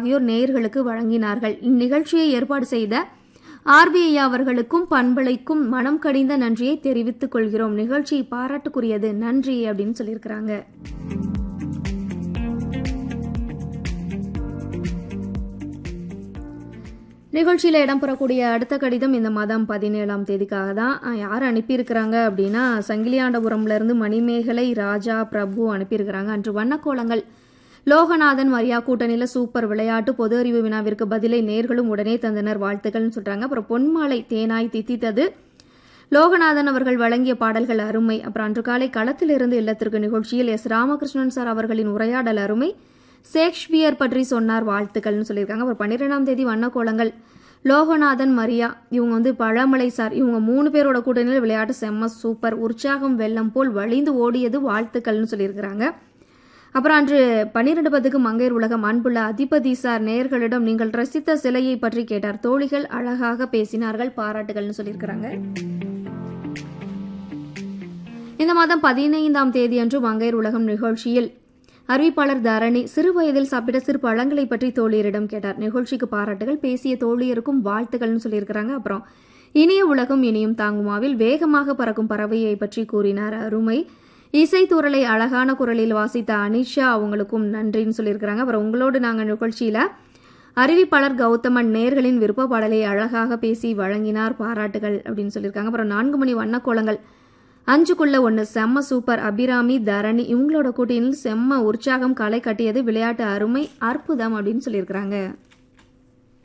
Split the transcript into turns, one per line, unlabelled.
ஆகியோர் நேயர்களுக்கு வழங்கினார்கள் இந்நிகழ்ச்சியை ஏற்பாடு செய்த ஆர்பிஐ அவர்களுக்கும் பண்பலைக்கும் மனம் கடிந்த நன்றியை தெரிவித்துக் கொள்கிறோம் நிகழ்ச்சி பாராட்டுக்குரியது நன்றி அப்படின்னு சொல்லியிருக்கிறாங்க நிகழ்ச்சியில் இடம்பெறக்கூடிய அடுத்த கடிதம் இந்த மாதம் பதினேழாம் தேதிக்காக தான் அஹ், யார் அனுப்பியிருக்கிறாங்க அப்படின்னா சங்கிலியாண்டபுரம்ல இருந்து மணிமேகலை ராஜா பிரபு அனுப்பியிருக்கிறாங்க அன்று வண்ணக்கோலங்கள் லோகநாதன் மரியா கூட்டணியில் சூப்பர் விளையாட்டு பொது அறிவு வினாவிற்கு பதிலை நேர்களும் உடனே தந்தனர் வாழ்த்துக்கள்னு சொல்றாங்க அப்புறம் பொன்மாலை தேனாய் தித்தித்தது லோகநாதன் அவர்கள் வழங்கிய பாடல்கள் அருமை அப்புறம் அன்று காலை களத்திலிருந்து இல்லத்திற்கு நிகழ்ச்சியில் எஸ் ராமகிருஷ்ணன் சார் அவர்களின் உரையாடல் அருமை ஷேக்ஸ்பியர் பற்றி சொன்னார் வாழ்த்துக்கள்னு சொல்லியிருக்காங்க அப்புறம் பன்னிரெண்டாம் தேதி வண்ணக்கோலங்கள் லோகநாதன் மரியா இவங்க வந்து பழமலை சார் இவங்க மூணு பேரோட கூட்டணியில் விளையாட்டு செம்ம சூப்பர் உற்சாகம் வெள்ளம் போல் வழிந்து ஓடியது வாழ்த்துக்கள்னு சொல்லியிருக்கிறாங்க அப்புறம் அன்று பன்னிரண்டு பத்துக்கு மங்கையர் உலகம் அன்புள்ள அதிபதி சார் நேயர்களிடம் நீங்கள் ரசித்த சிலையை பற்றி கேட்டார் தோழிகள் அழகாக பேசினார்கள் பாராட்டுகள்னு சொல்லியிருக்கிறாங்க இந்த மாதம் பதினைந்தாம் தேதி அன்று மங்கையர் உலகம் நிகழ்ச்சியில் அறிவிப்பாளர் தரணி சிறு வயதில் சாப்பிட்ட சிறு பழங்களை பற்றி தோழியரிடம் கேட்டார் நிகழ்ச்சிக்கு பாராட்டுகள் பேசிய தோழியருக்கும் வாழ்த்துக்கள்னு சொல்லியிருக்கிறாங்க அப்புறம் இனிய உலகம் இனியும் தாங்குமாவில் வேகமாக பறக்கும் பறவையை பற்றி கூறினார் அருமை இசைத்தூரலை அழகான குரலில் வாசித்த அனிஷா அவங்களுக்கும் நன்றின்னு சொல்லியிருக்கிறாங்க அப்புறம் உங்களோடு நாங்கள் நிகழ்ச்சியில அறிவிப்பாளர் கௌதமன் நேர்களின் விருப்ப பாடலை அழகாக பேசி வழங்கினார் பாராட்டுகள் அப்படின்னு சொல்லியிருக்காங்க அப்புறம் நான்கு மணி வண்ணக்கோலங்கள் அஞ்சுக்குள்ள ஒன்று செம்ம சூப்பர் அபிராமி தரணி இவங்களோட கூட்டணியில் செம்ம உற்சாகம் களை கட்டியது விளையாட்டு அருமை அற்புதம் அப்படின்னு சொல்லியிருக்கிறாங்க